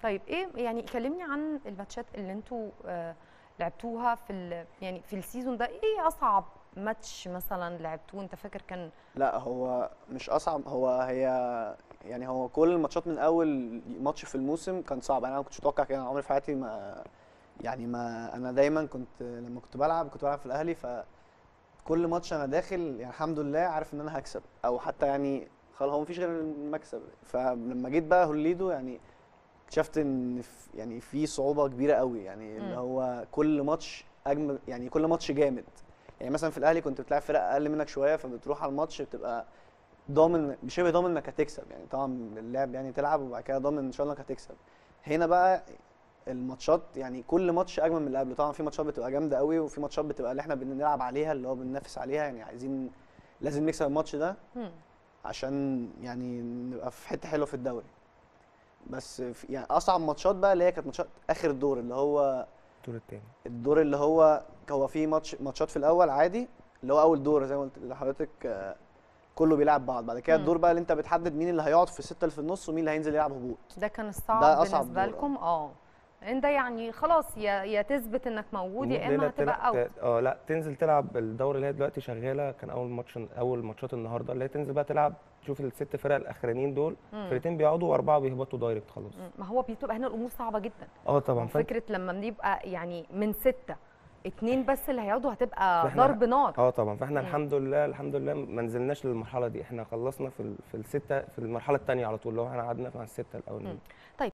طيب ايه يعني كلمني عن الماتشات اللي انتوا آه لعبتوها في ال- يعني في السيزون ده ايه اصعب ماتش مثلا لعبتوه انت فاكر كان لا هو مش اصعب هو هي يعني هو كل الماتشات من اول ماتش في الموسم كان صعب انا ما كنتش متوقع كده أنا عمري في حياتي ما يعني ما انا دايما كنت لما كنت بلعب كنت بلعب في الاهلي فكل ماتش انا داخل يعني الحمد لله عارف ان انا هكسب او حتى يعني خلاص هو مفيش غير المكسب فلما جيت بقى هوليدو يعني اكتشفت ان في- يعني في صعوبه كبيره قوي يعني اللي مم. هو كل ماتش اجمل يعني كل ماتش جامد يعني مثلا في الاهلي كنت بتلعب فرق اقل منك شويه فبتروح على الماتش بتبقى ضامن شبه ضامن انك هتكسب يعني طبعا اللعب يعني تلعب وبعد كده ضامن ان شاء الله انك هتكسب هنا بقى الماتشات يعني كل ماتش اجمل من اللي قبله طبعا في ماتشات بتبقى جامده قوي وفي ماتشات بتبقى اللي احنا بنلعب عليها اللي هو بننافس عليها يعني عايزين لازم نكسب الماتش ده مم. عشان يعني نبقى في حته حلوه في الدوري بس في يعني اصعب ماتشات بقى اللي هي كانت ماتشات اخر الدور اللي هو الدور التاني الدور اللي هو هو في ماتش ماتشات في الاول عادي اللي هو اول دور زي ما قلت لحضرتك آه، كله بيلعب بعض بعد كده مم. الدور بقى اللي انت بتحدد مين اللي هيقعد في السته اللي في النص ومين اللي هينزل يلعب هبوط ده كان الصعب ده أصعب بالنسبه دور، آه. لكم اه لان ده يعني خلاص يا يا تثبت انك موجود يا ليلة اما هتبقى تلع- اوت ت- اه لا تنزل تلعب الدوري اللي هي دلوقتي شغاله كان اول ماتش اول ماتشات النهارده اللي هي تنزل بقى تلعب تشوف الست فرق الاخرانيين دول مم. فرقتين بيقعدوا واربعه بيهبطوا دايركت خلاص مم. ما هو بتبقى هنا الامور صعبه جدا اه طبعا فانت فكره لما بنبقى يعني من سته اتنين بس اللي هيقعدوا هتبقى فإحنا- ضرب نار اه طبعا فاحنا مم. الحمد لله الحمد لله ما نزلناش للمرحله دي احنا خلصنا في ال- في السته في المرحله الثانيه على طول اللي هو احنا قعدنا مع السته الاولانيين طيب